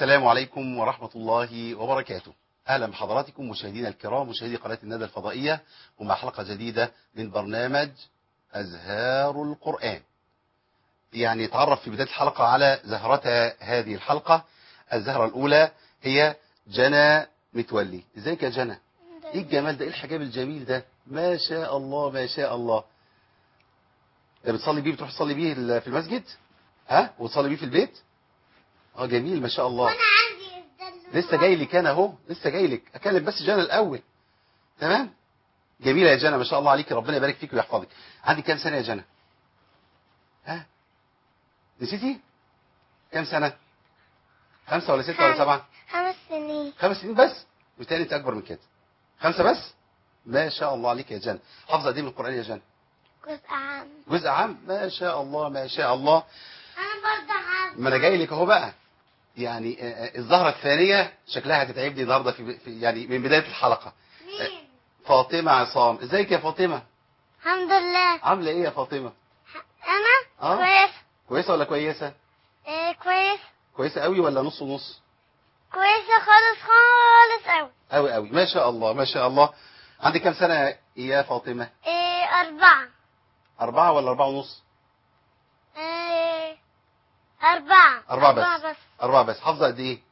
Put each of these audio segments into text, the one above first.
السلام عليكم ورحمة الله وبركاته أهلا بحضراتكم مشاهدينا الكرام مشاهدي قناة الندى الفضائية ومع حلقة جديدة من برنامج أزهار القرآن يعني تعرف في بداية الحلقة على زهرة هذه الحلقة الزهرة الأولى هي جنى متولي ازيك يا جنى ايه الجمال ده ايه الحجاب الجميل ده ما شاء الله ما شاء الله ده بتصلي بيه بتروح تصلي بيه ال- في المسجد ها وتصلي بيه في البيت اه جميل ما شاء الله وانا عندي الدلوع لسه جاي لك انا اهو لسه جاي لك اكلم بس جنى الاول تمام جميله يا جنى ما شاء الله عليك ربنا يبارك فيك ويحفظك عندك كام سنه يا جنى ها نسيتي كام سنه خمسة ولا ستة ولا خمس. سبعة خمس سنين خمس سنين بس بالتالي انت اكبر من كده خمسة بس ما شاء الله عليك يا جنى حافظه قد ايه من القران يا جنى جزء عام جزء عام ما شاء الله ما شاء الله انا برضه عام ما انا جاي لك اهو بقى يعني آه، آه، الزهره الثانيه شكلها هتتعبني النهارده في في- يعني من بدايه الحلقه مين فاطمه عصام ازيك يا فاطمه الحمد لله عامله ايه يا فاطمه انا آه. كويس كويسه ولا كويسه إيه كويس كويسه قوي ولا نص ونص كويسة خالص خالص اوي قوي قوي ما شاء الله ما شاء الله عندك كام سنه يا فاطمه إيه أربعة أربعة ولا أربعة ونص إيه أربعة أربعة بس. بس أربعة بس حافظة قد إيه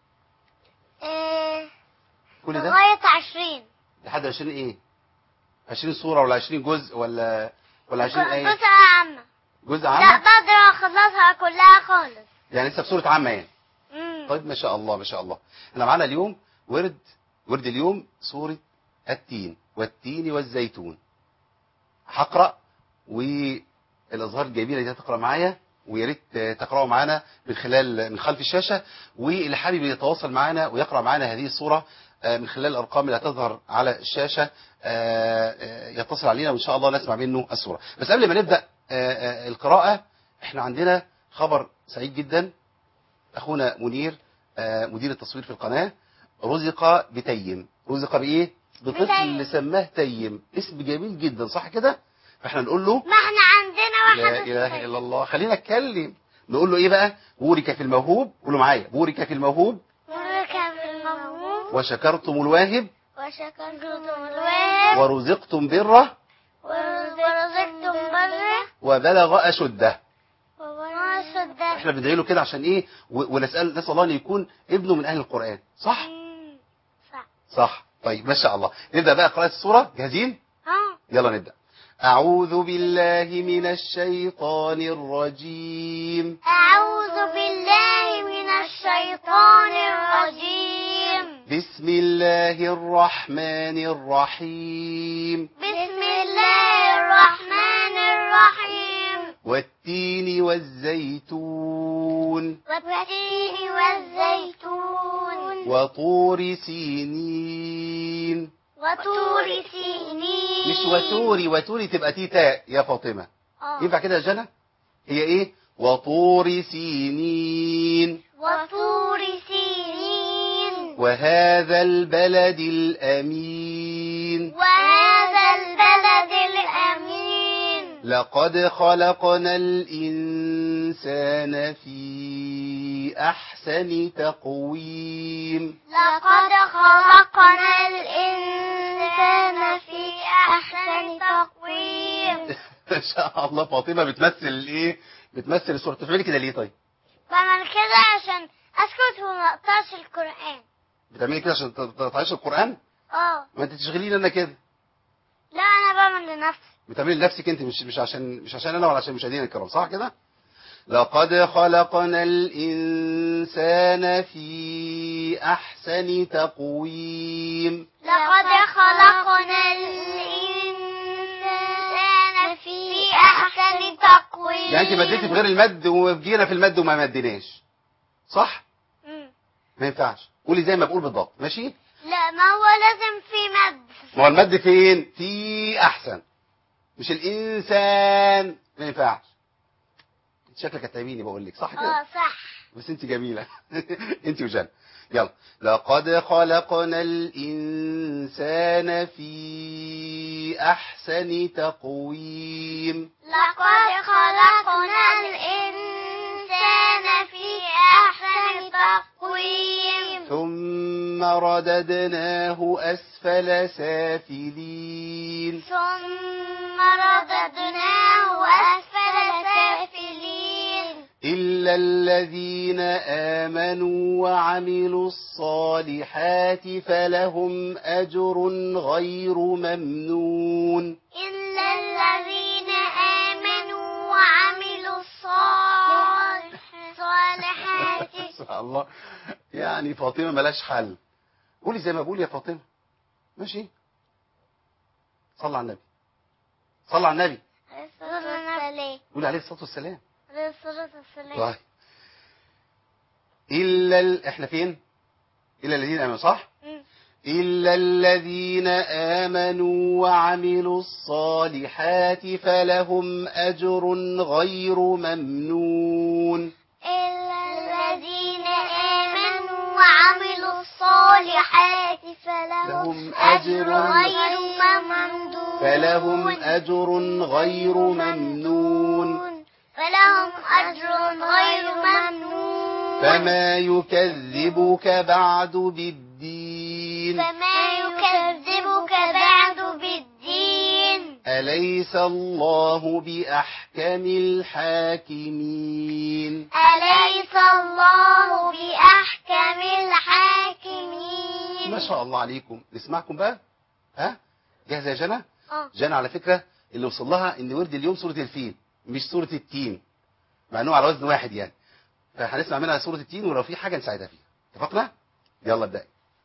إيه كل ده لغاية عشرين لحد 20 إيه 20 صورة ولا 20 جزء ولا ولا 20 آية جزء عامة جزء لا عامة بقدر أخلصها كلها خالص يعني لسه في سورة عامة يعني مم. طيب ما شاء الله ما شاء الله احنا معانا اليوم ورد ورد اليوم سورة التين والتين والزيتون هقرأ والأزهار الجميلة دي هتقرأ معايا ويا ريت تقرأوا معانا من خلال من خلف الشاشة واللي حابب يتواصل معانا ويقرأ معانا هذه الصورة آه، من خلال الأرقام اللي هتظهر على الشاشة آه، آه، يتصل علينا وإن شاء الله نسمع منه الصورة بس قبل ما نبدأ آه، آه، القراءة احنا عندنا خبر سعيد جدا أخونا منير آه، مدير التصوير في القناة رزق بتيم رزق بإيه؟ بطفل بتيم. سماه تيم اسم جميل جدا صح كده؟ فاحنا نقول له ما احنا عندنا لا واحد إله صغير. إلا الله خلينا نتكلم نقول له إيه بقى؟ بورك في الموهوب قولوا معايا بورك في الموهوب وركب الموهوب وشكرتم الواهب وشكرتم الواهب ورزقتم بره ورزقتم بره وبلغ أشده وما صدق احنا بندعي له كده عشان ايه و- ونسأل نسأل الله ان يكون ابنه من اهل القرآن صح مم. صح صح طيب ما شاء الله نبدأ بقى قراءة السورة جاهزين اه يلا نبدأ أعوذ بالله من الشيطان الرجيم أعوذ بالله من الشيطان الرجيم بسم الله الرحمن الرحيم بسم الله الرحمن الرحيم والتين والزيتون والتين والزيتون وطور سينين وطور سينين مش وتوري وتوري تبقى تيتا يا فاطمة آه. ينفع كده يا جنى هي ايه وطور سينين وطور سينين وهذا البلد الأمين وهذا البلد الأمين لقد خلقنا الإنسان في أحسن تقويم لقد خلقنا الإنسان في أحسن تقويم ما شاء الله فاطمة بتمثل الايه بتمثل الصورة بتعملي كده ليه طيب بعمل كده عشان أسكت وما أقطعش القرآن بتعملي كده عشان تتعيش القرآن اه ما انت تشغليني انا كده لا أنا بعمل لنفسي بتعملي لنفسك انت مش مش عشان مش عشان انا ولا عشان مشاهدينا الكرام صح كده لقد خلقنا الإنسان في أحسن تقويم لقد خلقنا الإنسان في أحسن تقويم يعني انت مديتي في غير المد وجينا في المد وما مديناش صح مم. ما ينفعش قولي زي ما بقول بالضبط ماشي لا ما هو لازم في مد ما هو المد فين في احسن مش الانسان ما ينفعش انت شكلك هتعبيني بقول لك صح كده اه صح بس انت جميله انت وجنى يلا لقد خلقنا الانسان في احسن تقويم لقد خلقنا الإنسان في أحسن تقويم ثم رددناه أسفل سافلين ثم رددناه أسفل سافلين إلا الذين آمنوا وعملوا الصالحات فلهم أجر غير ممنون إلا الذين آمنوا وعملوا الصالح- الصالحات سبحان الله يعني فاطمة ملاش حل قولي زي ما بقول يا فاطمة ماشي صلى على النبي صلى على النبي الصلاة قولي عليه الصلاة والسلام الصلاة والسلام طيب إلا ال... احنا فين إلا الذين آمنوا صح مم. إلا الذين آمنوا وعملوا الصالحات فلهم أجر غير ممنون إلا الذين آمنوا وعملوا الصالحات فلهم لهم أجر أجر غير ممنون فلهم أجر غير ممنون فلهم أجر غير ممنون فما يكذبك بعد بالدين فما يكذبك بعد بالدين أليس الله بأحكم الحاكمين أليس الله بأحكم الحاكمين ما شاء الله عليكم نسمعكم بقى ها جاهزة يا جنى آه. جنى على فكرة اللي وصل لها ان ورد اليوم سورة الفيل مش سورة التين مع انه على وزن واحد يعني فهنسمع منها سورة التين ولو في حاجة نساعدها فيها اتفقنا يلا ابدأ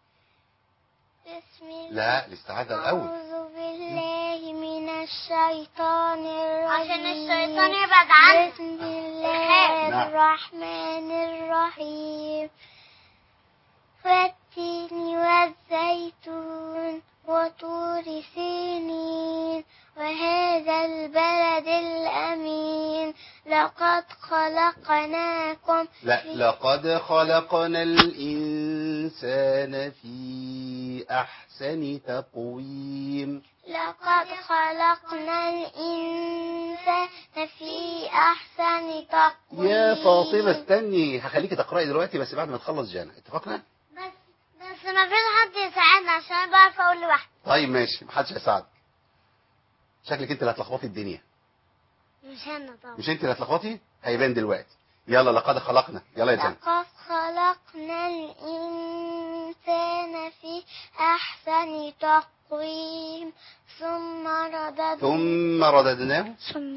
بسم الله لا الاستعاذة الأول أعوذ بالله من الشيطان الرجيم عشان الشيطان يبعد عنك. بسم الله نعم. الرحمن الرحيم والتين والزيتون وطور سينين وهذا البلد الأمين لقد خلقناكم لا في- لقد خلقنا الإنسان في أحسن تقويم لقد خلقنا الإنسان في أحسن تقويم يا فاطمة استني هخليكي تقرأي دلوقتي بس بعد ما تخلص جانا اتفقنا بس بس ما فيش حد يساعدنا عشان أنا بعرف أقول لوحدي طيب ماشي محدش هيساعدك شكلك انت اللي هتلخبطي الدنيا مش أنا طبعا مش انت اللي هتلخبطي هيبان دلوقتي يلا لقد خلقنا يلا يا جنى لقد خلقنا الإنسان في أحسن تقويم ثم رددنا ثم رددناه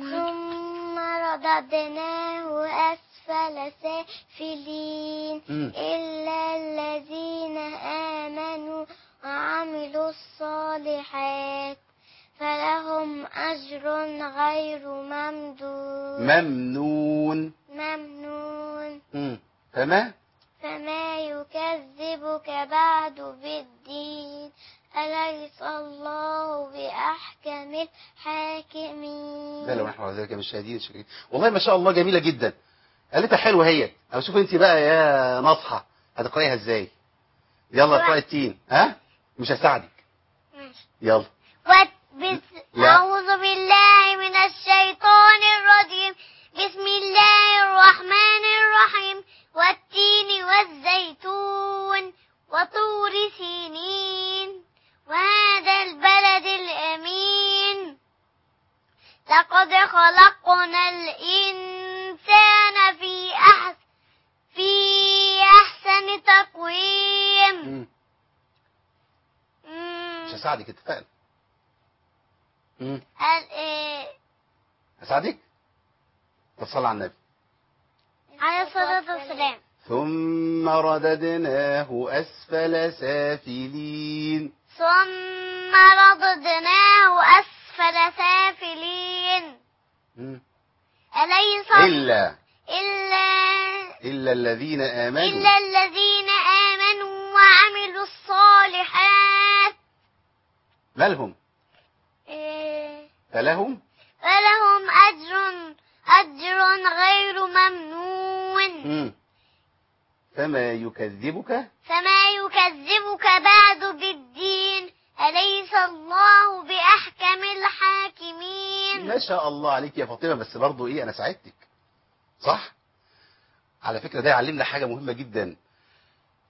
ثم رددناه أسفل سافلين مم. إلا الذين آمنوا وعملوا الصالحات فلهم أجر غير ممدود ممنون ممنون مم. فما فما يكذبك بعد بالدين أليس الله بأحكم الحاكمين لا لو نحن على ذلك من الشاهدين الشاكرين والله ما شاء الله جميلة جدا قالتها حلوة هي او شوف انت بقى يا نصحة هتقرأيها ازاي يلا اقرأي التين ها مش هساعدك ماشي. يلا وات- بس- لا. أعوذ بالله من الشيطان الرجيم بسم الله الرحمن الرحيم والتين والزيتون وطور سينين وهذا البلد الأمين لقد خلقنا الإنسان في أحسن في أحسن تقويم مم. مم. مش هساعدك اتفقنا مم. قال إيه هساعدك طب صلى على النبي عليه الصلاة والسلام ثم رددناه أسفل سافلين ثم رددناه أسفل سافلين مم. أليس إلا إلا إلا الذين آمنوا إلا الذين آمنوا وعملوا الصالحات مالهم إيه، فلهم فلهم أجر أجر غير ممنون مم. فما يكذبك فما يكذبك بعد بالدين أليس الله بأحكم الحاكمين ما شاء الله عليك يا فاطمة بس برضو ايه انا ساعدتك صح على فكرة ده يعلمنا حاجة مهمة جدا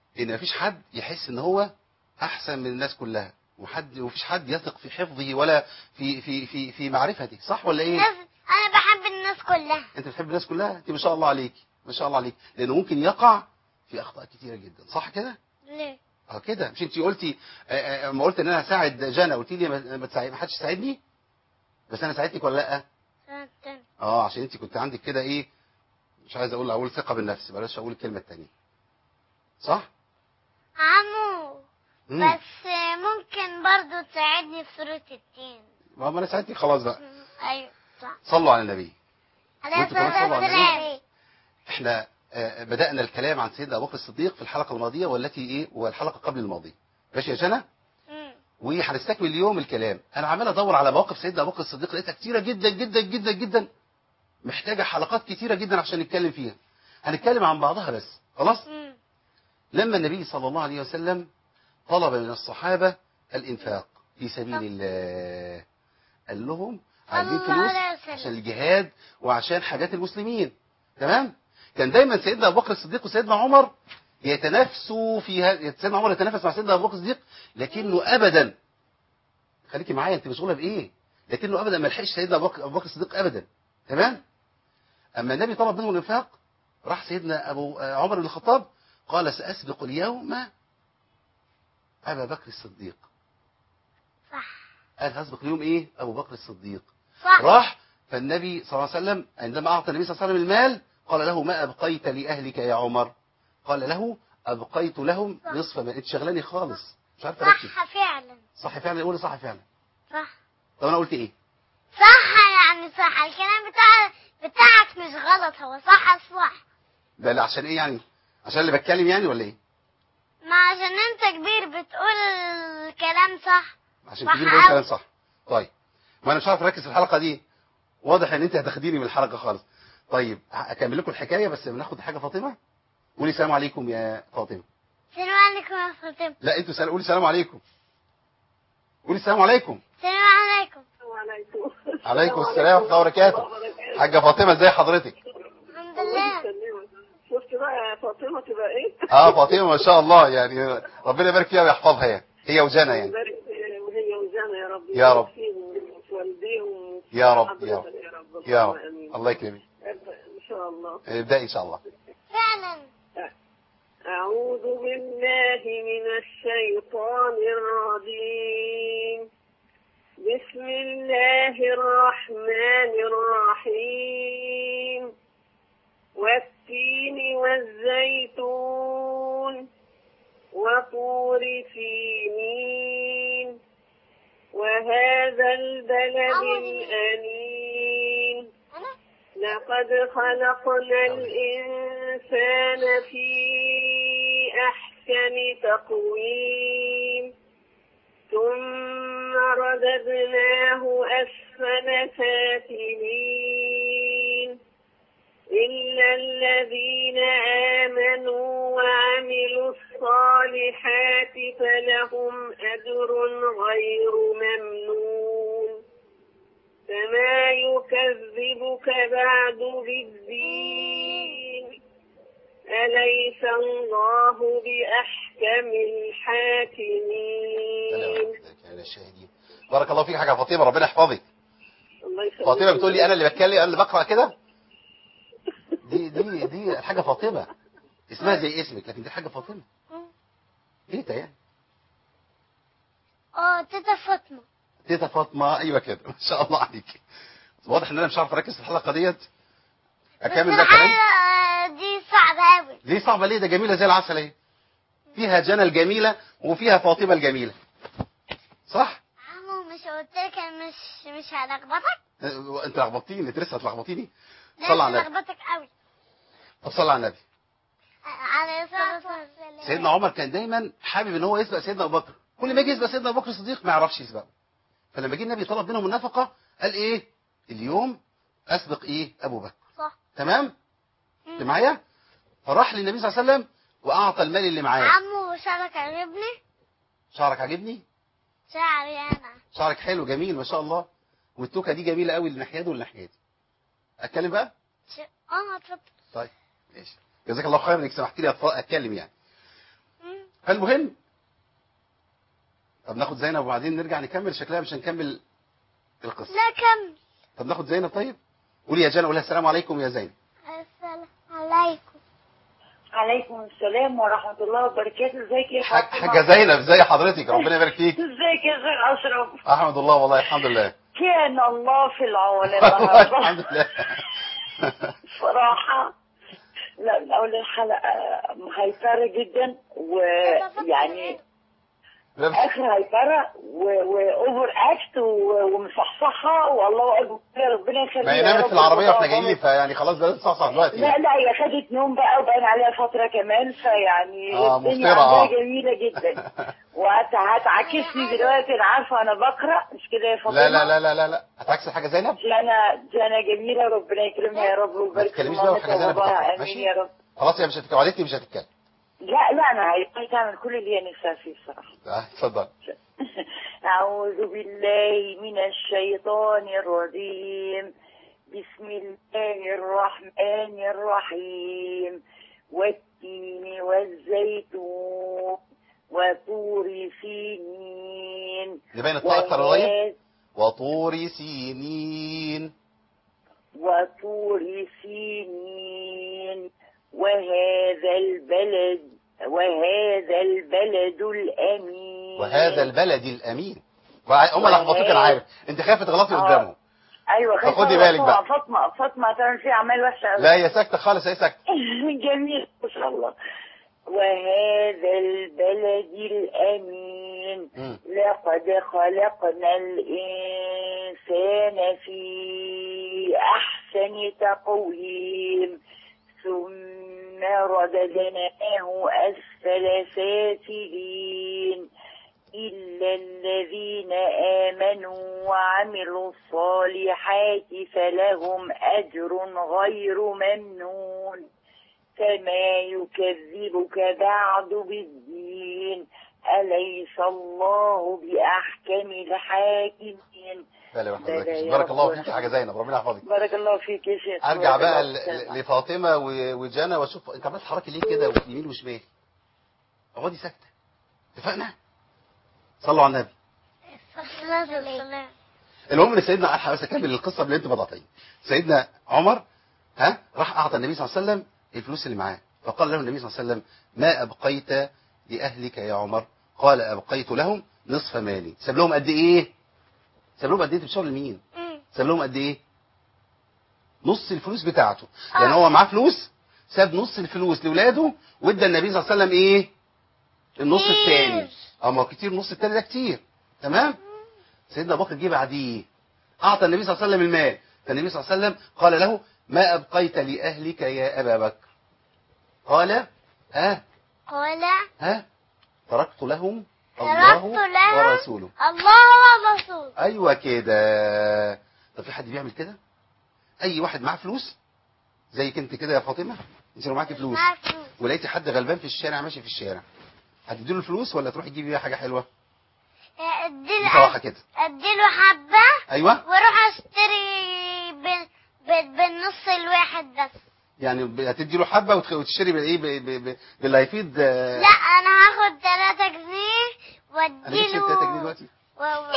ان مفيش حد يحس ان هو احسن من الناس كلها وحد ومفيش حد يثق في حفظه ولا في في في في معرفته صح ولا ايه الناس انا بحب الناس كلها انت بتحب الناس كلها انت ما شاء الله عليك ما شاء الله عليك لانه ممكن يقع في اخطاء كتيره جدا صح كده ليه اه كده مش انت قلتي آه، آه، ما قلت ان انا هساعد جانا قلت لي ما ما تساعد ما حدش يساعدني بس انا ساعدتك ولا لا سنة تانية. اه عشان انت كنت عندك كده ايه مش عايز اقول اقول ثقه بالنفس بلاش اقول الكلمه الثانيه صح عمو مم. بس ممكن برضو تساعدني في سورة التين ما ما انا ساعدتك خلاص بقى ايوه صح صلوا على النبي عليه وانتوا كمان الصلاة صلوا على والسلام احنا آه، بدأنا الكلام عن سيدنا أبو بكر الصديق في الحلقة الماضية والتي ايه والحلقة قبل الماضية ماشي يا جنى مم. وهنستكمل اليوم الكلام انا عمال ادور على مواقف سيدنا ابو بكر الصديق لقيتها كتيره جدا جدا جدا جدا محتاجه حلقات كتيره جدا عشان نتكلم فيها هنتكلم عن بعضها بس خلاص مم. لما النبي صلى الله عليه وسلم طلب من الصحابه الانفاق في سبيل الله قال لهم عايزين صلى الله فلوس عليه وسلم. عشان الجهاد وعشان حاجات المسلمين تمام كان دايما سيدنا ابو بكر الصديق وسيدنا عمر يتنافسوا في ه... سيدنا عمر يتنافس مع سيدنا ابو بكر الصديق لكنه ابدا خليكي معايا انت مشغوله بايه لكنه ابدا ما لحقش سيدنا ابو بكر أبو بكر الصديق ابدا تمام اما النبي طلب منه الانفاق راح سيدنا ابو آه، عمر بن الخطاب قال ساسبق اليوم ابا بكر الصديق صح قال هسبق اليوم ايه ابو بكر الصديق صح راح فالنبي صلى الله عليه وسلم عندما أعطى النبي صلى الله عليه وسلم المال قال له ما أبقيت لأهلك يا عمر قال له أبقيت لهم نصف ما انت شغلاني خالص مش عارف أركز صح فعلا صح فعلا قولي صح فعلا صح طب أنا قلت إيه صح يعني صح الكلام بتاع بتاعك مش غلط هو صح صح ده لا عشان إيه يعني عشان اللي بتكلم يعني ولا إيه ما عشان انت كبير بتقول الكلام صح عشان صح كبير بقول أوي. كلام صح طيب ما أنا مش عارف أركز في الحلقة دي واضح إن أنت هتاخديني من الحلقة خالص طيب أكمل لكم الحكاية بس بناخد حاجة فاطمة قولي السلام عليكم يا فاطمة السلام عليكم يا فاطمة لا أنتوا سلام قولي السلام عليكم قولي السلام عليكم السلام عليكم وعليكم عليكم السلام ورحمة الله وبركاته حاجة فاطمة ازي حضرتك الحمد لله شفت بقى يا فاطمه تبقى ايه؟ اه فاطمة ما شاء الله يعني ربنا يبارك فيها ويحفظها يعني هي وجنى يعني يبارك وهي وجانا يا رب يا رب. يبارك فيهم وفي والديهم يا رب، حضرتك يا رب. يا رب يا اللهم رب امين الله يكرمك ان شاء الله ابدأي ان شاء الله فعلا أعوذ بالله من الشيطان الرجيم بسم الله الرحمن الرحيم والتين والزيتون وطور سينين وهذا البلد الأمين انا لقد خلقنا الإنسان في أحسن تقويم ثم رددناه أسفل سافلين إلا الذين آمنوا وعملوا الصالحات فلهم أجر غير ممنون فما يكذبك بعد بالدين أليس الله بأحكم الحاكمين يعني الشاهدين بارك الله فيك حاجة فاطمة ربنا يحفظك الله يخليك فاطمة بتقول لي انا اللي بتكلم انا اللي بقرأ كده دي دي دي الحاجة فاطمة اسمها زي اسمك لكن دي حاجة فاطمة تيتا يعني اه تيتا فاطمة تيتا فاطمة ايوه كده ما شاء الله عليك واضح ان انا مش عارف اركز في الحلقة ديت بس اكمل ده كلام الحقيقة دي صعبة أوي ليه صعبة ليه ده جميلة زي العسل اهي فيها جنى الجميلة وفيها فاطمة الجميلة صح عمو مش قلت لك مش مش هلخبطك أه، انت لخبطتيني انت لسه هتلخبطيني لا صلى على مش النبي هلخبطك أوي طب صلى على النبي على الصلاة والسلام سيدنا عمر كان دايما حابب ان هو يسبق سيدنا ابو بكر كل ما يجي يسبق سيدنا ابو بكر الصديق ما يعرفش يسبقه فلما جه النبي طلب منهم النفقه قال ايه اليوم اسبق ايه ابو بكر صح تمام مم. انت معايا فراح للنبي صلى الله عليه وسلم واعطى المال اللي معاه عمو شعرك عجبني شعرك عاجبني شعري أنا شعرك حلو جميل ما شاء الله والتوكه دي جميله قوي للناحيه دي والناحيه دي اتكلم بقى ش... اه اتفضل طيب ماشي جزاك الله خير انك سمحت لي أتف- اتكلم يعني فالمهم طب ناخد زينب وبعدين نرجع نكمل شكلها مش هنكمل القصه لا كمل طب ناخد زينب طيب قولي يا جنى قولها السلام عليكم يا زينب السلام عليكم عليكم السلام ورحمة الله وبركاته ازيك يا ح- فاطمة حاجه زينب ازي حضرتك ربنا يبارك فيك ازيك يا شيخ أشرف احمد الله والله الحمد لله كان الله في العون والله الحمد النهارده لله صراحة لا من أول الحلقة مهيطرة جدا ويعني آخر هيطرة وأوفر أكت ومصحصحة والله أكبر ربنا يخليها ما هي يا نامت رب في العربيه واحنا وتبقى جايين فيعني خلاص بقى تصحصح دلوقتي لا لا هي خدت نوم بقى وبان عليها فترة كمان فيعني آه، الدنيا مفطرة، عندها آه. جميلة جدا وهتعاكسني دلوقتي انا عارفة انا بقرأ مش كده يا فاطمة لا لا لا لا لا لا هتعكس حاجه زينب جانا جانا جميلة ربنا يكرمها يا رب ويبارك في تتكلميش بقى وحاجة زي مامتها أنا وباباها بتاعها، امين ماشي؟ يا رب خلاص هي مش هتتكلم وعدتني مش هتتكلم لا لا انا عايزة تعمل كل اللي هي نفسها فيه بصراحة آه، اتفضل أعوذ بالله من الشيطان الرجيم بسم الله الرحمن الرحيم والتين والزيتون وطور سينين دي باين الطاقه اكتر قريب وهذا- وطور سينين وطور سينين وهذا البلد وهذا البلد الأمين وهذا البلد الامين وع- هم لخبطوك انا عارف انت خايفه تغلطي آه. قدامهم ايوه طب خدي خايفة بالك بقى. فاطمه فاطمه هتعمل فيها اعمال وحشه قوي لا هي ساكته خالص هي ساكته جميل ما شاء الله وهذا البلد الامين مم. لقد خلقنا الانسان في احسن تقويم ثم رددناه اسفل سافلين إلا الذين آمنوا وعملوا الصالحات فلهم أجر غير ممنون فما يكذبك بعد بالدين أليس الله بأحكم الحاكمين بلا واحد بلا زيك. يا بارك رب. الله فيك يا حاجه زينب ربنا يحفظك بارك الله فيك يا شيخ ارجع بارك بقى الله ل- فيك. ل- لفاطمه و- وجنى واشوف انت عملت حركه ليه كده يمين وشمال اقعدي ساكته اتفقنا صلوا على النبي الصلاة والسلام المهم ان سيدنا الحق بس اكمل القصه اللي انت بدأتها سيدنا عمر ها راح اعطى النبي صلى الله عليه وسلم الفلوس اللي معاه فقال له النبي صلى الله عليه وسلم ما ابقيت لاهلك يا عمر قال ابقيت لهم نصف مالي ساب لهم قد ايه ساب لهم قد ايه انت بتشاور لمين مم. ساب لهم قد ايه نص الفلوس بتاعته يعني هو معاه فلوس ساب نص الفلوس لاولاده وادى النبي صلى الله عليه وسلم ايه النص كتير. الثاني اه ما هو كتير النص الثاني ده كتير تمام سيدنا ابو بكر جه بعديه اعطى النبي صلى الله عليه وسلم المال فالنبي صلى الله عليه وسلم قال له ما ابقيت لاهلك يا ابا بكر قال ها قال ها تركت لهم تركت الله لهم ورسوله الله والرسول ايوه كده طب في حد بيعمل كده اي واحد معاه فلوس زيك انت كده يا فاطمه انت لو معاكي فلوس معاه فلوس ولقيتي حد غلبان في الشارع ماشي في الشارع هتديله الفلوس ولا تروحي تجيبي بيها حاجه حلوه اديله بصراحه كده اديله حبة ايوه واروح اشتري بال... بال... بالنص الواحد بس يعني ب- هتدي له حبه وتخ- وتشتري بالايه ب- ب- ب- باللي هيفيد آه، لا انا هاخد 3 جنيه انا جبت واديله 3 جنيه دلوقتي و... و...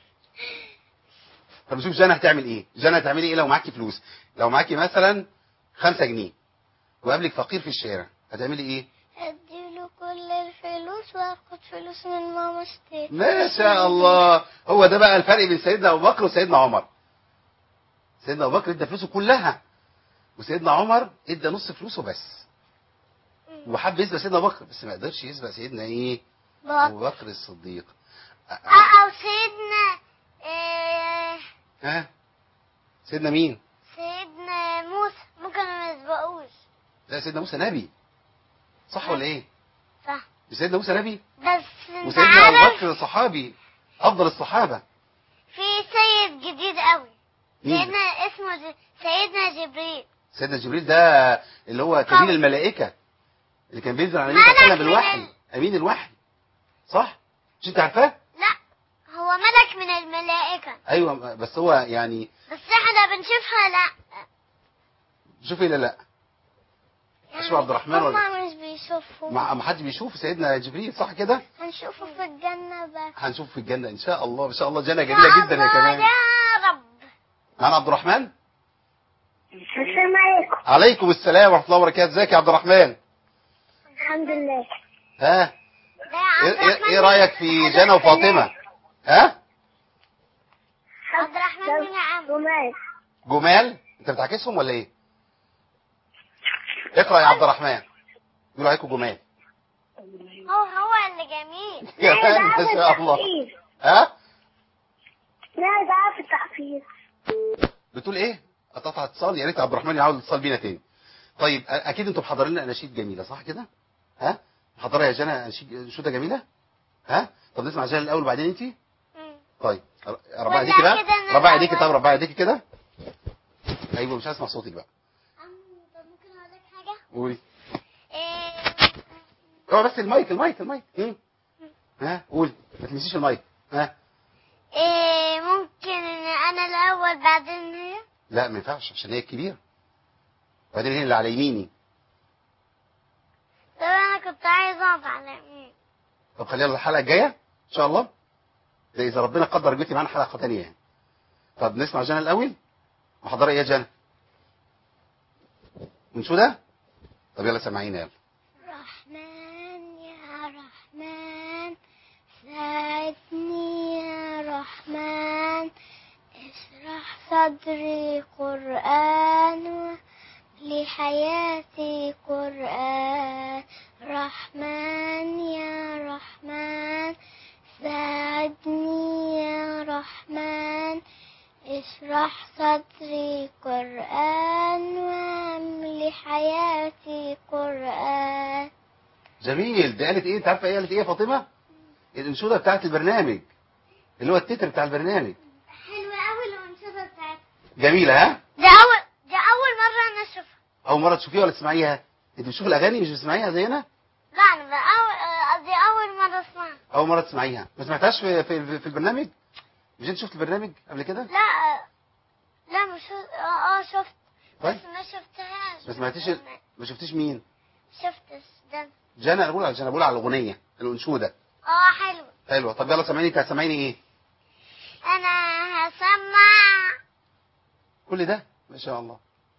طب نشوف جانا هتعمل ايه جانا هتعملي ايه لو معاكي فلوس لو معاكي مثلا 5 جنيه وقابلك فقير في الشارع هتعملي ايه اديله كل الفلوس واخد فلوس من ماما اشتري ما شاء الله هو ده بقى الفرق بين سيدنا ابو بكر وسيدنا عمر سيدنا ابو بكر ادى فلوسه كلها وسيدنا عمر ادى نص فلوسه بس وحب يسبق سيدنا ابو بكر بس ما قدرش يسبق سيدنا ايه ابو بابا بكر الصديق اه او سيدنا إيه ها سيدنا مين سيدنا موسى ممكن ما نسبقوش لا سيدنا موسى نبي صح ولا ايه صح مش سيدنا موسى نبي بس انت وسيدنا ابو عارف بكر صحابي افضل الصحابه في سيد جديد قوي مين سيدنا اسمه ج... سيدنا جبريل سيدنا جبريل ده اللي هو كبير قوي. الملائكه اللي كان بينزل على النبي صلى الله عليه وسلم ملك من بالوحي ال- امين الوحي صح مش انت عارفاه لا هو ملك من الملائكة ايوه بس هو يعني بس احنا بنشوفها لا شوفي لا لا اشوف عبد الرحمن ولا هما مش بيشوفوا مع ما حد بيشوف سيدنا جبريل صح كده هنشوفه في الجنة بس هنشوف في الجنه ان شاء الله ان شاء الله جنه جميله جدا يا كمان يا رب معانا عبد الرحمن السلام عليكم عليكم السلام ورحمه الله وبركاته ازيك يا عبد الرحمن الحمد لله ها ده يا ايه, عبد إيه, الرحمن إيه رايك في جنى وفاطمه ها عبد الرحمن بن عمرو جمال جمال انت بتعكسهم ولا ايه اقرا يا عبد الرحمن بيقولوا عليكم جمال هو هو اللي جميل كمان ما شاء الله ها لا ده في التحفيظ بتقول ايه قطعت اتصال يا ريت عبد الرحمن يعاود الاتصال بينا تاني طيب أ- اكيد انتم محضرين لنا اناشيد جميله صح كده ها محضره يا جنى أناشيد- انشوده جميله ها طب نسمع جنى الاول وبعدين انت طيب ر- ربع ولا ايديكي بقى كده أنا ربع ايديكي الأول. طب ربع ايديكي كده ايوه مش هسمع صوتك بقى ممكن اقول لك حاجه قولي إيه، اوعى بس المايك المايك المايك مم. ها قولي ما تلمسيش المايك ها إيه ممكن ان انا الاول بعدين هي لا ما ينفعش عشان هي الكبيره وبعدين هي اللي على يميني طب انا كنت عايزه اقف على يمين طب خلينا الحلقه الجايه ان شاء الله ده اذا ربنا قدر جيتي معانا حلقه ثانيه يعني طب نسمع جنى الاول محضره ايه يا جنى من شو ده طب يلا سمعينا يلا رحمن يا رحمن ساعدني يا رحمن اشرح صدري قرآن لحياتي قرآن رحمن يا رحمن ساعدني يا رحمن اشرح صدري قرآن واملي حياتي قرآن جميل ده قالت ايه انت عارفه ايه قالت ايه يا فاطمه الانشوده بتاعت البرنامج اللي هو التتر بتاع البرنامج حلوة أوي الأنشطة بتاعتها جميله ها دي أول دي أول مرة أنا أشوفها اول مره تشوفيها ولا تسمعيها انت بتشوفي الاغاني مش بتسمعيها زينا لا أنا بقى أول آه، قصدي أول مرة أسمعها اول مره تسمعيها ما سمعتهاش في في, في البرنامج مش انت شفت البرنامج قبل كده لا آه، لا مش اه اه شفت طيب بس ما شفتهاش ما سمعتيش ال- ما شفتيش مين شفت ده جنى انا بقول جنى بقول على الاغنيه الانشوده اه حلو حلوه طب يلا سامعيني انت هتسمعيني ايه أنا هسمع كل ده ما شاء الله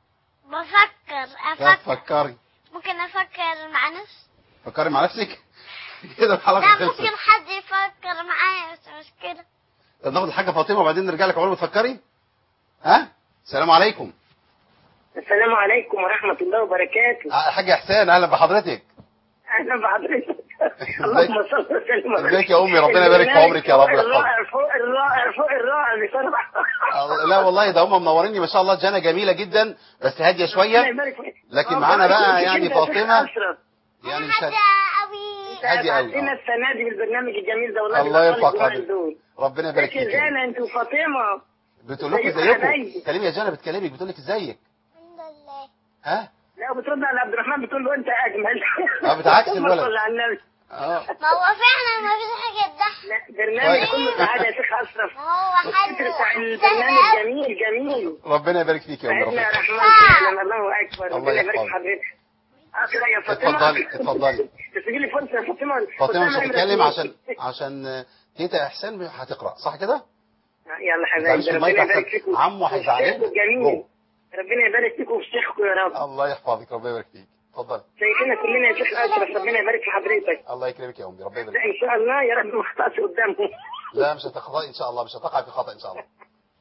بفكر لا أفكر تفكري ممكن أفكر مع نفسي فكري مع نفسك كده الحلقه لا خلصت ممكن حد يفكر معايا بس مش كده طب ناخد الحاجه فاطمه وبعدين نرجع لك عقبال ما تفكري ها السلام عليكم السلام عليكم ورحمة الله وبركاته آه، الحاج احسان اهلا بحضرتك أهلا بحضرتك اللهم صل وسلم على ازيك يا امي ربنا يبارك في عمرك يا رب يحفظك الرائع فوق الرائع فوق الرائع بصراحة آه، لا والله ده هم منوريني ما شاء الله جنى جميله جدا بس هاديه شويه لكن معانا بقى يعني فاطمه يعني مش هاد- قوي هادية أوي، عندنا آه. السنة دي بالبرنامج الجميل ده والله الله بيبقى يرفع خالص قدرك. دول. ربنا يبارك ازيك فيك يا يا أمي. جانا انت وفاطمة بتقول لكم ازيك ازيكم حبايبي؟ كلمي يا جنى بتكلمك بتقول لك ازيك الحمد لله ها لا بترد على عبد الرحمن بتقول له انت اجمل اه بتعكس اللهم الولد. صل على النبي اه ما هو فعلا ما فيش حاجة تضحك لا برنامج طيب. كله سعادة يا شيخ اشرف ما هو حلو الفكر بتاع سهل البرنامج أوي. جميل جميل ربنا يبارك فيك يا امي سعدنا يا ربنا رحمن فعلا الله اكبر الله ربنا يبارك في يحفظك. حضرتك اخر يا فاطمه اتفضلي اتفضلي تسجيل لي فرصه يا فاطمه فاطمه مش قدام هتتكلم عمرك. عشان عشان آه، تيتا احسان هتقرا صح كده يلا معلش حبايبي المايك ربنا يبارك أحسن. فيكم عمو هيزعلك. جميل جوه. ربنا يبارك فيكم وفي شيخكم يا رب الله يحفظك ربنا يبارك فيك اتفضلي شايفيننا كلنا يا شيخ اشرف ربنا يبارك في حضرتك الله يكرمك يا امي ربنا يبارك لا فيك ان شاء الله يا رب ما اخطاش قدامهم لا مش هتخطئي ان شاء الله مش هتقع في خطا ان شاء الله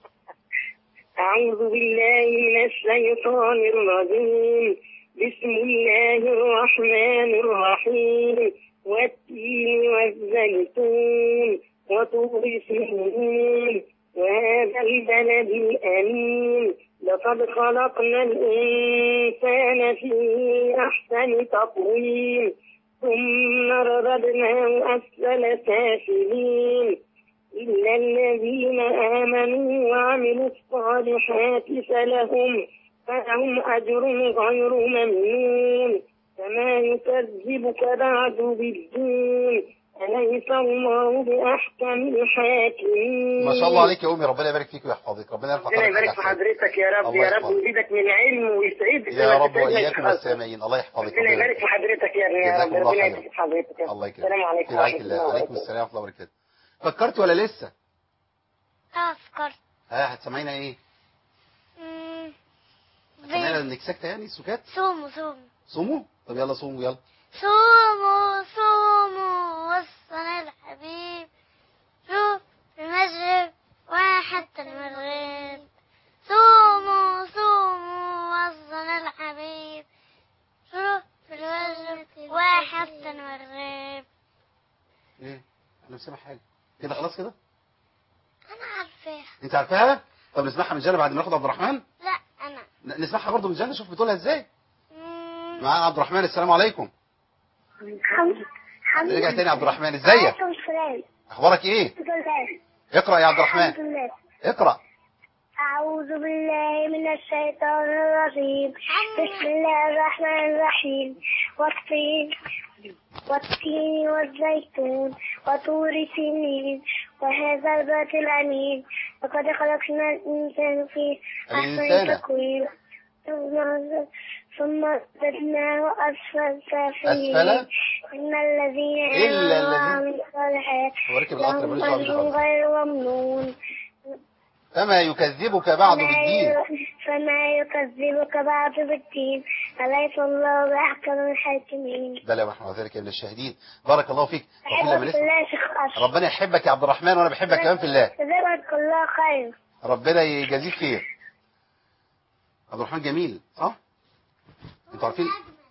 أعوذ بالله من الشيطان الرجيم بسم الله الرحمن الرحيم والتين والزيتون وطور سنين وهذا البلد الأمين لقد خلقنا الإنسان في أحسن تقويم ثم رددناه أسفل سافلين إلا الذين آمنوا وعملوا الصالحات فلهم فلهم أجر غير ممنون فما يكذبك بعد بالدين أليس الله بأحكم الحاكمين ما شاء الله عليك يا امي ربنا يبارك فيك ويحفظك ربنا يرفع ربنا قدرك يبارك في على حضرتك يا رب الله يا رب يحفظك. ويزيدك من علم ويسعدك يا لما رب تسعدنا واياكم إن شاء الله. والسامعين الله يحفظك ربنا يبارك في حضرتك يا يا جزاكم رب الله ربنا خيرا. يبارك في حضرتك يا رب. الله يكرمك السلام عليكم في رعاية ورحمة الله الله عليكم وبركاته السلام ورحمة الله وبركاته فكرت ولا لسه اه فكرت ها هتسمعينا ايه مم. هتسمعينا بي- انك ساكته يعني سكات صوموا صوموا صوموا طب يلا صوموا يلا صوموا صوموا وصنا الحبيب شوف المغرب وحتى المغرب صوموا صوموا وصنا الحبيب شوف المغرب وحتى المغرب ايه انا مش سامع حاجه كده خلاص كده انا عارفاها انت عارفاها طب نسمعها من جنة بعد ما ناخد عبد الرحمن لا انا ن- نسمعها برضو من جنة شوف بتقولها ازاي مم. معانا عبد الرحمن السلام عليكم حمد حمد رجع تاني عبد الرحمن ازيك عليكم السلام اخبارك ايه الحمد لله اقرا يا عبد الرحمن الحمد لله اقرا أعوذ بالله من الشيطان الرجيم بسم الله الرحمن الرحيم والطين والتين والزيتون وطور سنين وهذا البيت الأمين لقد خلقنا الإنسان في الإنسان. أحسن تقويم ثم- ثم رددناه أسفل سافلين أسفل؟ إن الذين إلا آمنوا الذين- وعملوا الصالحات هو ركب القطر لهم ملوش دعوة أجر بالخالق. غير ممنون فما يكذبك بعد فما بالدين ي- فما يكذبك بعد بالدين أليس الله بأحكم الحاكمين بلى ونحن ذلك من الشاهدين بارك الله فيك طب كل ما أحبك نسمع الله يا شيخ أشرف ربنا يحبك يا عبد الرحمن وانا بحبك كمان في الله جزاك الله خير ربنا يجازيك خير عبد الرحمن جميل صح انتوا عارفين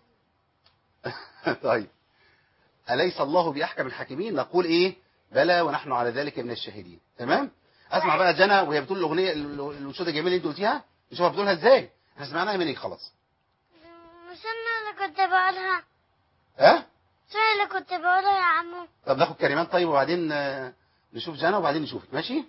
طيب أليس الله بأحكم الحاكمين نقول إيه بلى ونحن على ذلك من الشاهدين تمام أسمع بقى جنى وهي بتقول الأغنية الأنشودة الجميلة اللي أنت قلتيها نشوفها بتقولها إزاي احنا سمعناها منك خلاص مش انا اللي كنت بقولها ها مش انا اللي كنت بقولها يا عمو طب ناخد كريمان طيب وبعدين آه، نشوف جنى وبعدين نشوفك ماشي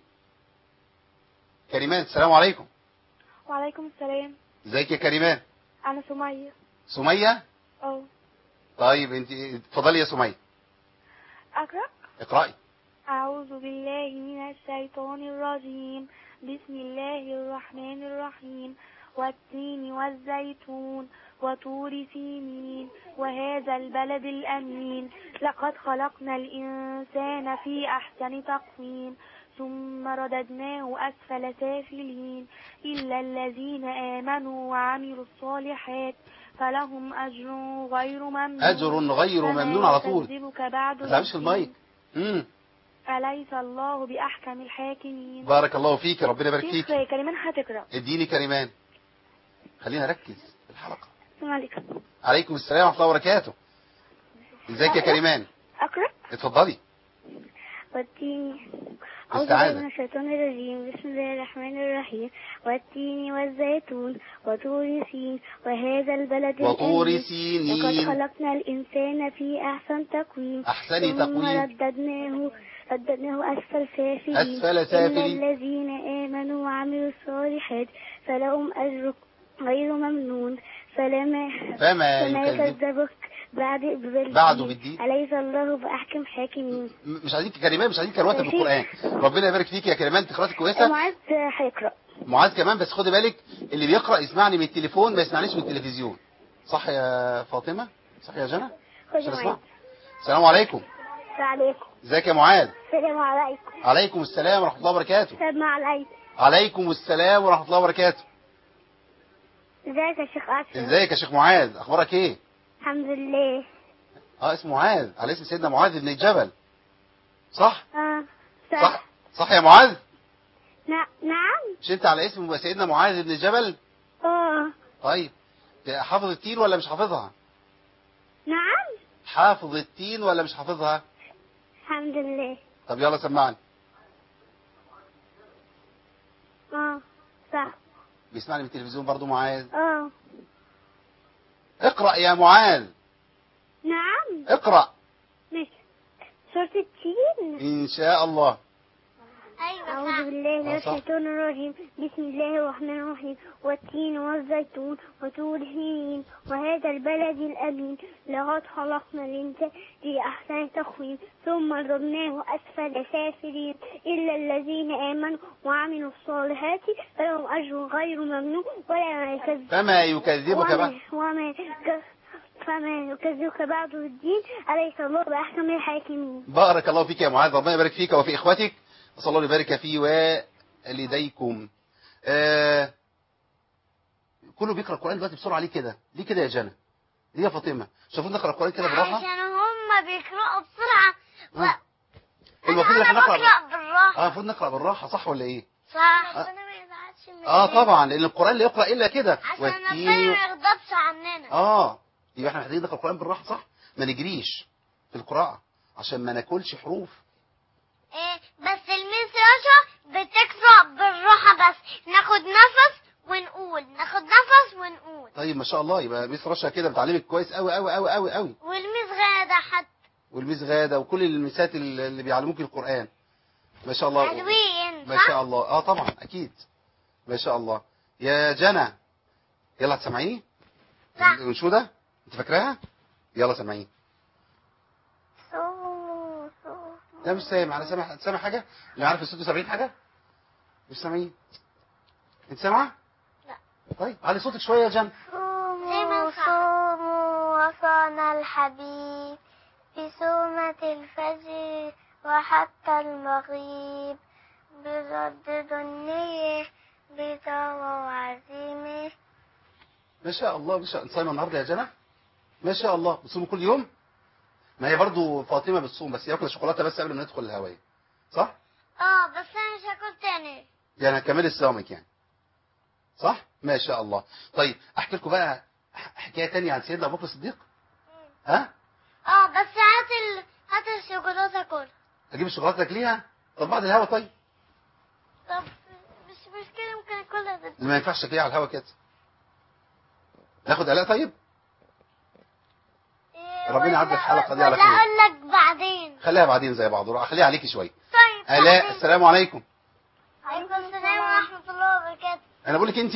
كريمان السلام عليكم وعليكم السلام ازيك يا كريمان أنا سمية سمية أه طيب انت اتفضلي يا سمية أقرأ اقرأي أعوذ بالله من الشيطان الرجيم بسم الله الرحمن الرحيم والتين والزيتون وطور سينين وهذا البلد الأمين لقد خلقنا الإنسان في أحسن تقويم ثم رددناه أسفل سافلين إلا الذين آمنوا وعملوا الصالحات فلهم أجر غير ممنون أجر غير فما ممنون على طول يكذبك بعد ما تعملش في بالدين. المايك امم أليس الله بأحكم الحاكمين بارك الله فيك ربنا يبارك شيخ فيك كلمان هتقرأ اديني كريمان خلينا نركز في الحلقة السلام عليكم عليكم السلام ورحمة الله وبركاته ازيك يا كريمان أقرأ اتفضلي والتين أعوذ استعاذة. بالله من الشيطان الرجيم بسم الله الرحمن الرحيم والتين والزيتون وطور سين وهذا البلد وطور الأمين. لقد سينين خلقنا الإنسان في أحسن تقويم أحسن ثم تقويم رددناه رددناه أسفل سافلين أسفل سافلين. إلا الذين آمنوا وعملوا الصالحات فلهم أجر غير ممنون فلما فما فما يكذب يكذبك بعد بالدين بعده بالدين. أليس الله بأحكم حاكمين م- مش عايزين كريمان مش عايزين كرواتة ماشي. بالقرآن ربنا يبارك فيك يا كريمان انت قراءتك كويسة معاذ هيقرأ معاذ كمان بس خدي بالك اللي بيقرأ يسمعني من التليفون ما يسمعنيش من التلفزيون صح يا فاطمة صح يا جنى خذ عشان اسمع معاذ السلام عليكم السلام عليكم ازيك يا معاذ السلام عليكم عليكم السلام ورحمة الله وبركاته السلام عليكم عليكم السلام ورحمة الله وبركاته ازيك يا شيخ أشرف ازيك يا شيخ معاذ اخبارك ايه الحمد لله اه اسمه معاذ على اسم سيدنا معاذ بن الجبل صح اه صح, صح صح يا معاذ نعم نعم مش انت على اسم سيدنا معاذ بن الجبل اه طيب حافظ التين ولا مش حافظها نعم حافظ التين ولا مش حافظها الحمد لله طب يلا سمعني اه صح بيسمعني من التلفزيون برضو معاذ اه اقرأ يا معاذ نعم اقرأ ماشي سورة التين ان شاء الله أعوذ بالله من آه، صح. الشيطان الرجيم بسم الله الرحمن الرحيم والتين والزيتون وطور سينين وهذا البلد الأمين لقد خلقنا الإنسان في أحسن تقويم ثم رددناه أسفل سافلين إلا الذين آمنوا وعملوا الصالحات فلهم أجر غير ممنون ولا يكذب فما يكذبك بعد وما, وما ك- فما يكذبك بعد الدين أليس الله بأحكم الحاكمين بارك الله فيك يا معاذ ربنا يبارك فيك وفي إخوتك نسأل الله يبارك في والديكم آه كله بيقرأ القرآن دلوقتي بسرعة ليه كده ليه كده يا جنى ليه يا فاطمة شوفوا نقرأ القرآن كده بالراحة عشان هم بيقرأوا بسرعة آه. المفروض أنا احنا نقرأ بقرأ بالراحة اه المفروض نقرأ بالراحة صح ولا ايه صح ربنا ما يزعلش مننا اه طبعا لان القرآن لا يقرأ الا كده عشان ربنا والتين ما يغضبش عننا اه يبقى احنا محتاجين نقرأ القرآن بالراحة صح ما نجريش في القراءة عشان ما ناكلش حروف إيه بس الميس رشا بتقرأ بالراحة بس ناخد نفس ونقول ناخد نفس ونقول طيب ما شاء الله يبقى ميس رشا كده بتعلمك كويس قوي قوي قوي قوي قوي والميس غادة حتى والميس غادة وكل الميسات اللي اللي بيعلموك القرآن ما شاء الله حلوين ما صح؟ شاء الله اه طبعا اكيد ما شاء الله يا جنى يلا تسمعيني صح. الانشوده انت فاكراها يلا سمعيني صوموا صوموا لا مش سامع انا سامع سامع حاجه اللي عارف الصوت سامعين حاجه مش سامعين انت سامعه لا. طيب علي صوتك شويه يا جنى صوموا صوموا وصانا الحبيب بسومة الفجر وحتى المغيب بردد النية بطوى وعزيمة ما شاء الله ما شاء الله صايمه النهارده يا جنى ما شاء الله بتصوم كل يوم ما هي برضو فاطمه بتصوم بس هي واكله شوكولاته بس قبل ما ندخل الهوايه صح اه بس انا مش هاكل تاني يعني هتكملي صيامك يعني صح ما شاء الله طيب احكي لكم بقى ح- حكايه تانية عن سيدنا ابو بكر الصديق ها اه بس هات ال... هات الشوكولاتة كل اجيب الشوكولاته ليها طب بعد الهوا طيب طب مش مشكلة ممكن اكلها بس ما ينفعش تاكليها على الهوا كده ناخد الاء طيب إيه، ربنا يعدي ولا- الحلقة دي على ولا خير. اقول لك بعدين خليها بعدين زي بعض روح خليها عليكي شويه طيب الاء بعدين. السلام عليكم عليكم السلام ورحمة الله وبركاته انا بقول لك انت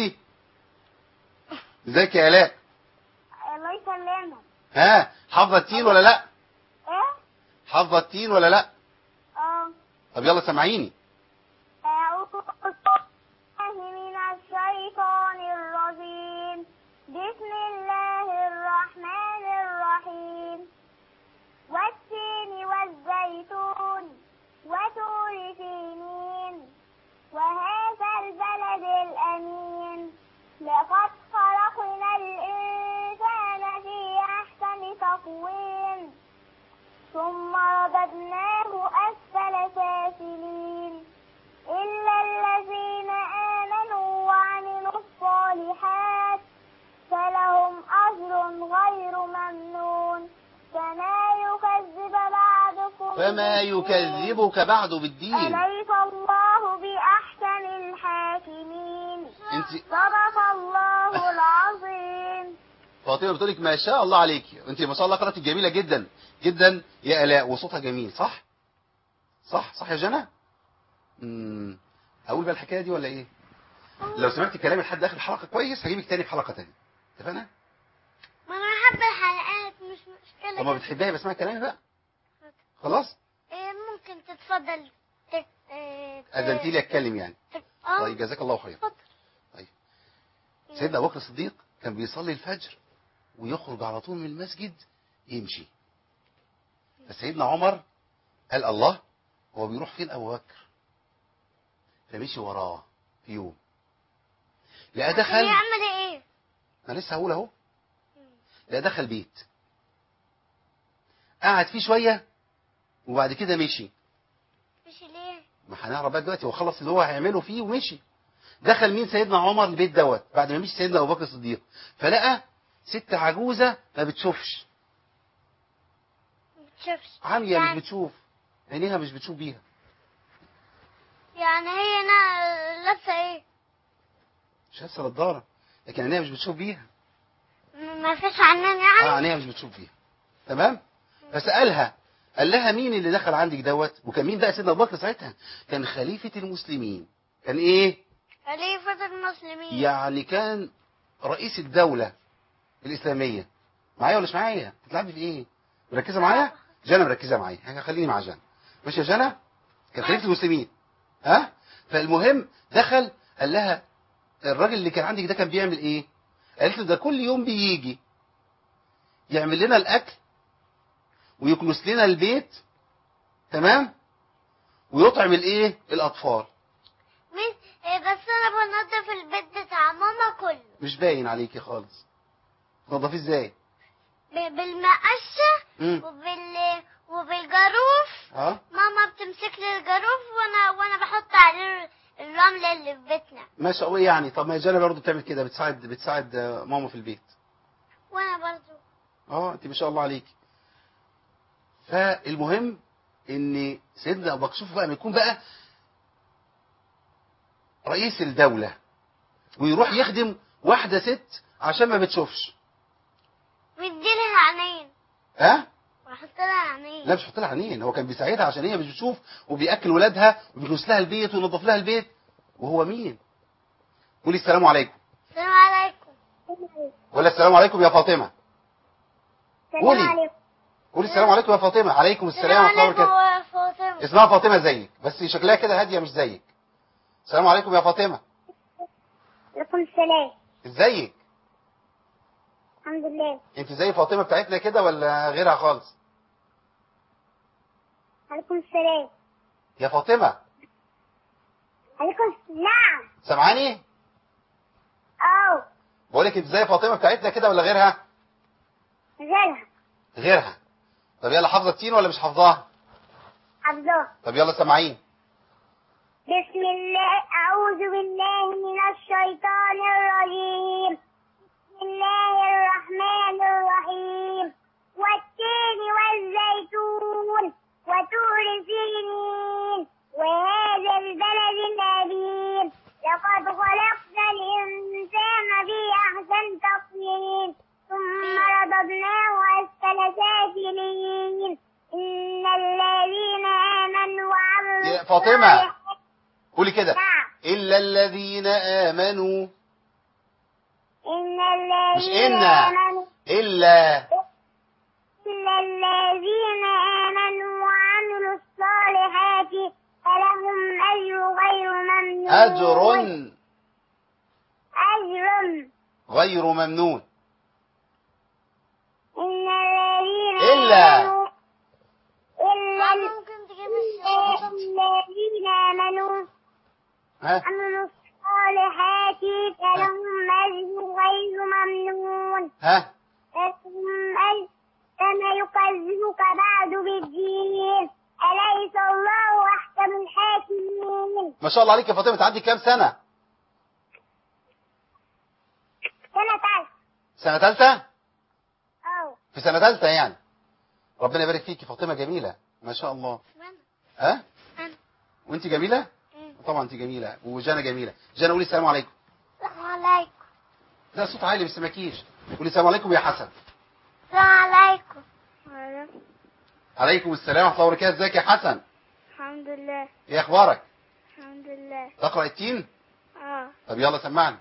ازيك يا الاء الله يسلمك ها حافظه التين ولا لا ايه؟ حافظه التين ولا لا اه طب يلا سمعيني أعوذ بالله من الشيطان الرجيم بسم الله الرحمن الرحيم والتين والزيتون وطور سينين وهذا البلد الأمين لقد خلقنا الإنسان في أحسن تقويم ثم رددناه أسفل سافلين إلا الذين آمنوا وعملوا الصالحات فلهم أجر غير ممنون فما يكذب بعدكم فما بالدين. يكذبك بعد بالدين أليس الله بأحسن الحاكمين انت صدق الله العظيم فاطمه بتقول لك ما شاء الله عليكي انت ما شاء الله قراءتك جميله جدا جدا يا الاء وصوتها جميل صح صح صح يا جنى امم اقول بقى الحكايه دي ولا ايه لو سمعتي كلامي لحد اخر الحلقه كويس هجيبك تاني في حلقه تانية اتفقنا ما انا بحب الحلقات مش مشكلة طب ما كده. بتحبيها يبقى اسمعي كلامي بقى خلاص إيه ممكن تتفضل تك... إيه ت- اذنتي لي اتكلم يعني تك... اه طيب جزاك الله خير اتفضل طيب سيدنا ابو بكر الصديق كان بيصلي الفجر ويخرج على طول من المسجد يمشي فسيدنا عمر قال الله هو بيروح فين ابو بكر فمشي وراه في يوم لقى عشان دخل يعمل ايه انا لسه هقول اهو لقى دخل بيت قعد فيه شويه وبعد كده مشي مش ليه ما هنعرف بقى دلوقتي هو خلص اللي هو هيعمله فيه ومشي دخل مين سيدنا عمر البيت دوت بعد ما مشي سيدنا ابو بكر الصديق فلقى ست عجوزه ما بتشوفش بتشوفش عاميه يعني, مش بتشوف عينيها مش بتشوف بيها يعني هي هنا لابسه ايه مش لابسه نضاره لكن عينيها مش بتشوف بيها م- ما فيش عنان اه يعني عينيها مش بتشوف بيها تمام فسالها قال لها مين اللي دخل عندك دوت وكان مين بقى سيدنا ابو بكر ساعتها كان خليفه المسلمين كان ايه خليفة المسلمين يعني كان رئيس الدوله الاسلاميه معايا ولا مش معايا بتلعبي في ايه مركزه معايا جنى مركزه معايا خليني مع جنى ماشي يا جنى كان خليفه المسلمين ها فالمهم دخل قال لها الراجل اللي كان عندك ده كان بيعمل ايه قالت له ده كل يوم بيجي يعمل لنا الاكل ويكنس لنا البيت تمام ويطعم الايه الاطفال مين إيه بس انا بنضف البيت بتاع ماما كله مش باين عليكي خالص تنضفيه ازاي ب- بالمقشة امم وبال وبالجاروف اه ماما بتمسك لي الجاروف وانا وانا بحط عليه الرمل اللي في بيتنا ما شاء الله يعني طب ما جانا برضه بتعمل كده بتساعد بتساعد آه، ماما في البيت وانا برضو اه انت ما شاء الله عليك فالمهم ان سيدنا ابو بكر شوفوا بقى ما يكون بقى رئيس الدولة ويروح يخدم واحدة ست عشان ما بتشوفش بيديلها عينين ها واحط لها عينين لا مش حط لها عينين هو كان بيساعدها عشان هي مش بتشوف وبياكل ولادها وبيكنس لها البيت وينظف لها البيت وهو مين قولي السلام عليكم السلام عليكم ولا السلام عليكم يا فاطمة قولي. السلام عليكم قولي السلام عليكم يا فاطمة عليكم السلام ورحمة الله عليكم وبركاته يا فاطمة اسمها فاطمة زيك بس شكلها كده هادية مش زيك السلام عليكم يا فاطمة لكم السلام ازيك الحمد لله انت زي فاطمة بتاعتنا كده ولا غيرها خالص عليكم السلام يا فاطمة عليكم نعم سامعاني أو بقولك انت زي فاطمة بتاعتنا كده ولا غيرها غيرها غيرها طب يلا حافظة التين ولا مش حافظاها حفظه طب يلا سامعين بسم الله أعوذ بالله من الشيطان الرجيم بسم الله الرحمن الرحيم والتين والزيتون وطور سينين وهذا البلد الأمين لقد خلقنا الإنسان في أحسن تقويم ثم رددناه أسفل سافلين إن الذين آمنوا وعملوا يا فاطمة. الصالحات قولي كده نعم إلا الذين آمنوا إن الذين مش إن. آمنوا إلا إلا الذين آمنوا وعملوا الصالحات فلهم أجر غير ممنون أجر أجر غير ممنون إن الذين إلا. آمنوا إلا ممكن تجيب الشوكة الذين آمنوا ها وعملوا الصالحات فلهم أجر غير ممنون ها فهم أي فما يكذبك بعد بالدين أليس الله أحكم الحاكمين ما شاء الله عليك يا فاطمة انت عندك كام سنة سنة تعرف سنة ثالثة أو في سنة ثالثة يعني ربنا يبارك فيكي فاطمة جميلة ما شاء الله ها أنا. وانت جميلة مم. طبعا انت جميلة وجانا جميلة جانا قولي السلام عليكم السلام عليكم لا صوت عالي ما سمعكيش قولي السلام عليكم يا حسن السلام عليكم عليكم السلام ورحمة الله وبركاته ازيك يا حسن الحمد لله ايه اخبارك الحمد لله تقرأ التين اه طب يلا سمعني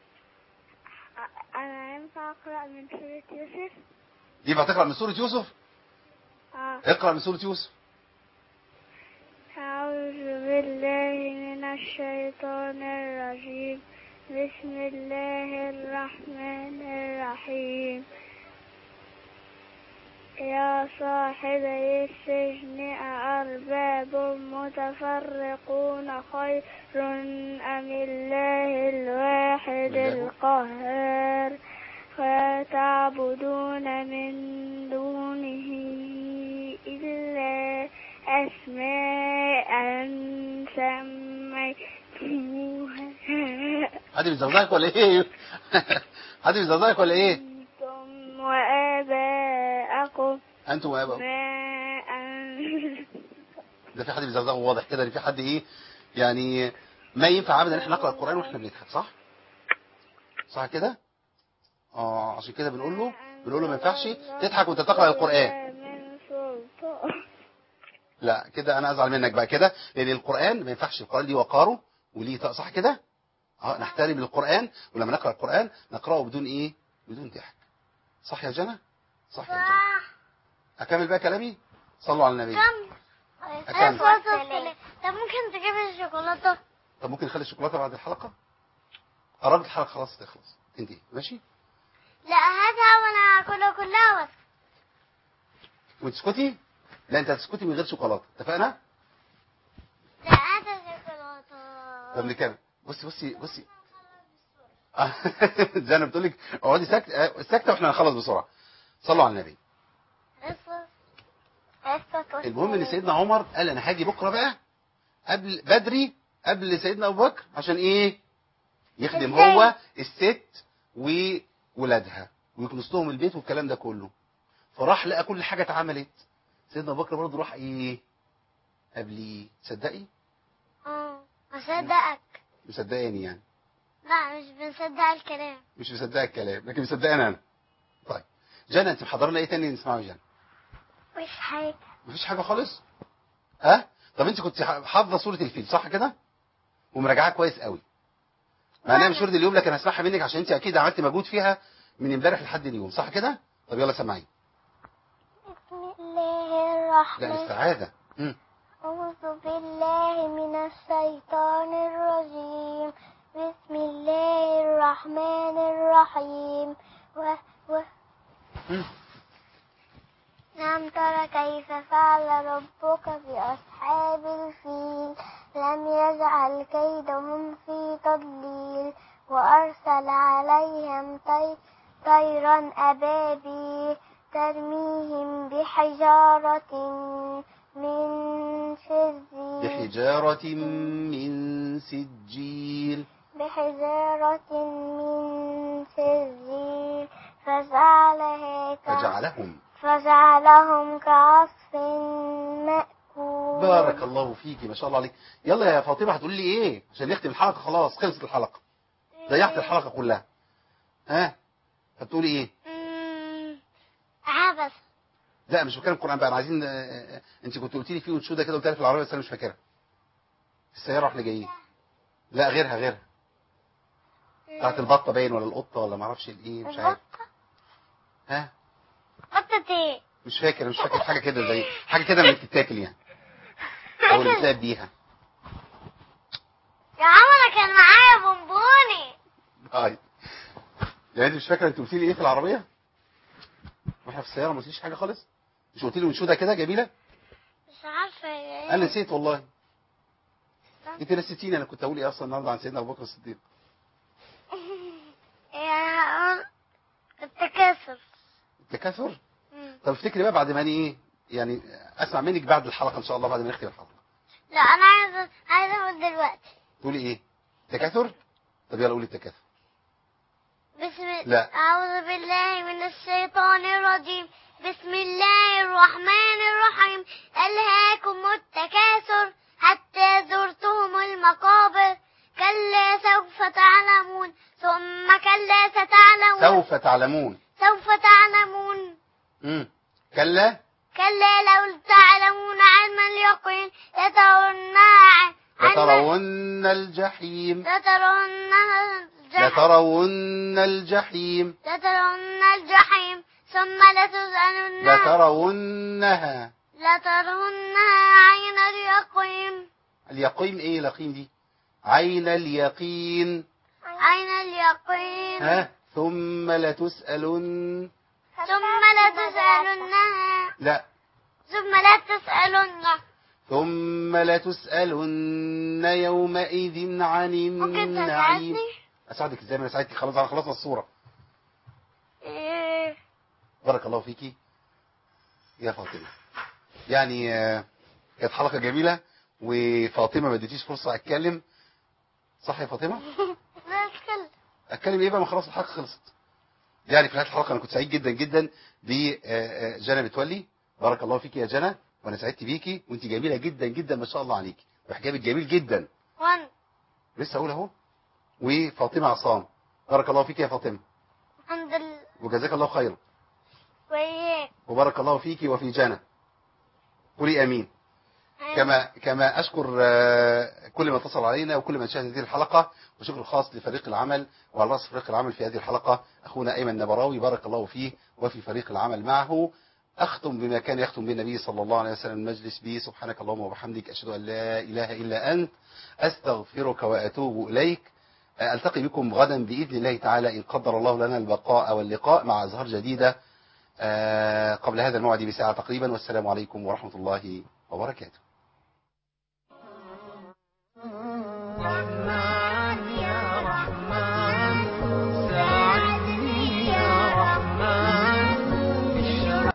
أنا ينفع أقرأ من سورة يوسف ينفع تقرأ من سورة يوسف اه اقرأ من سورة يوسف أعوذ بالله من الشيطان الرجيم بسم الله الرحمن الرحيم يا صاحبي السجن أأرباب متفرقون خير أم الله الواحد القهار فتعبدون من دونه إلا أسماء سميتموها حد بيزغزغك ولا ايه حد بيزغزغك ولا ايه أنتم وآباءكم انتم وابا ما أن... ده في حد بيزغزغ واضح كده ان في حد ايه يعني ما ينفع ابدا ان احنا نقرا القران واحنا بنضحك صح صح كده اه عشان كده بنقول له بنقول له ما ينفعش تضحك وانت تقرا القران من سلطان لا كده انا ازعل منك بقى كده لان القران ما ينفعش القران ليه وقاره وليه طاقة، صح كده اه نحترم القران ولما نقرا القران نقراه بدون ايه بدون ضحك صح يا جنى صح يا جنى صح اكمل بقى كلامي صلوا على النبي كم أكمل. طب ممكن تجيب الشوكولاتة طب ممكن نخلي الشوكولاته بعد الحلقه قربت الحلقه خلاص تخلص تنتهي ماشي لا هاتها وانا هاكلها كلها بس وتسكتي لا انت هتسكتي من غير شوكولاته اتفقنا لا هات الشوكولاتة طب نكمل بصي بصي بصي زينب بتقول لك اقعدي ساكته ساكته واحنا هنخلص بسرعه صلوا على النبي قصة قصة المهم ان سيدنا عمر قال انا هاجي بكره بقى قبل بدري قبل سيدنا ابو بكر عشان ايه يخدم إزاي؟ هو الست وولادها ويكنس لهم البيت والكلام ده كله فراح لقى كل حاجه اتعملت سيدنا ابو بكر برضه راح ايه قبليه تصدقي اه اصدقك مصدقاني يعني لا مش بنصدق الكلام مش مصدقه الكلام لكن مصدقاني انا طيب جنى انت محضرنا ايه تاني نسمعه يا جنى مش حاجة مفيش حاجه خالص ها طب انت كنت حافظه سوره الفيل صح كده ومراجعاها كويس قوي مع انها مش ورد اليوم لكن هسمعها منك عشان انت اكيد عملت مجهود فيها من امبارح لحد اليوم صح كده طب يلا سمعي بسم الله لا الرحمن السعاده مم. أعوذ بالله من الشيطان الرجيم بسم الله الرحمن الرحيم و... و... مم. لم تر كيف فعل ربك بأصحاب الفيل لم يجعل كيدهم في تضليل وأرسل عليهم طي... طيرا أبابيل ترميهم بحجارة من سجيل بحجاره من سجيل بحجارة من سجيل فجعلها كعصف فجعلهم فجعلهم كعصف مأكول بارك الله فيكي ما شاء الله عليك يلا يا فاطمه هتقولي لي ايه عشان نختم الحلقه خلاص خلصت الحلقه ضيعت الحلقه كلها ها هتقولي ايه مم، عبس لا مش بتكلم قران بقى انا عايزين آه، آه، انت كنت قلت لي في انشوده كده قلت لي في العربيه بس انا مش فاكرها السياره واحنا جايين لا غيرها غيرها بتاعت البطه باين ولا القطه ولا ما اعرفش الايه مش عارف البطة ها بطة ايه؟ مش فاكر مش فاكر حاجه كده زي حاجه كده من تتاكل يعني او اللي بتلعب بيها يا عم انا كان معايا بونبوني طيب يعني انت مش فاكره انت قلت لي ايه في العربيه واحنا في السياره ما قلتليش حاجه خالص مش قلت لي انشوده كده جميله مش عارفة ايه انا نسيت والله انت نسيتيني انا كنت اقول ايه اصلا النهارده عن سيدنا ابو بكر الصديق يا هقول التكاثر التكاثر مم. طب افتكري بقى بعد ما انا ايه يعني اسمع منك بعد الحلقه ان شاء الله بعد ما نختم الحلقه لا انا عايزة عايزة اقول دلوقتي تقولي ايه تكاثر طب يلا قولي التكاثر بسم الله لا. أعوذ بالله من الشيطان الرجيم بسم الله الرحمن الرحيم ألهاكم التكاثر حتى زرتم المقابر كلا سوف تعلمون ثم كلا ستعلمون سوف تعلمون سوف تعلمون امم كلا كلا لو تعلمون علم اليقين لترونها عن- عن- لترون الجحيم لترونها الجحيم لترون الجحيم لترون الجحيم ثم لتسألن لترونها لترونها عين اليقين اليقين ايه لقيم دي عين اليقين عين اليقين ها ثم لتسألن ثم لتسألنها لا ثم لتسألن ثم لتسألن يومئذ عن ممكن النعيم تساعدني؟ اساعدك ازاي ما انا ساعدتك خلاص انا خلصنا الصورة إيه. بارك الله فيكي يا فاطمة يعني آه، كانت حلقة جميلة وفاطمة ما اديتيش فرصة اتكلم صح يا فاطمة لا أتكلم اتكلم ايه بقى ما خلاص الحلقة خلصت يعني في نهاية الحلقة انا كنت سعيد جدا جدا بجنى متولي بارك الله فيكي يا جنى وانا سعدت بيكي وانت جميلة جدا جدا ما شاء الله عليكي وحجابك جميل جدا وان لسه اقول اهو وفاطمة عصام بارك الله فيك يا فاطمة الحمد لله وجزاك الله خيرا وإياك وبارك الله فيك وفي جنى قولي امين كما كما اشكر آه، كل من اتصل علينا وكل من شاهد هذه الحلقه وشكر خاص لفريق العمل وعلى راس فريق العمل في هذه الحلقه اخونا ايمن نبراوي بارك الله فيه وفي فريق العمل معه اختم بما كان يختم به النبي صلى الله عليه وسلم المجلس به سبحانك اللهم وبحمدك اشهد ان لا اله الا انت استغفرك واتوب اليك آه، التقي بكم غدا باذن الله تعالى ان قدر الله لنا البقاء واللقاء مع ازهار جديده آه، قبل هذا الموعد بساعه تقريبا والسلام عليكم ورحمه الله وبركاته الرحمن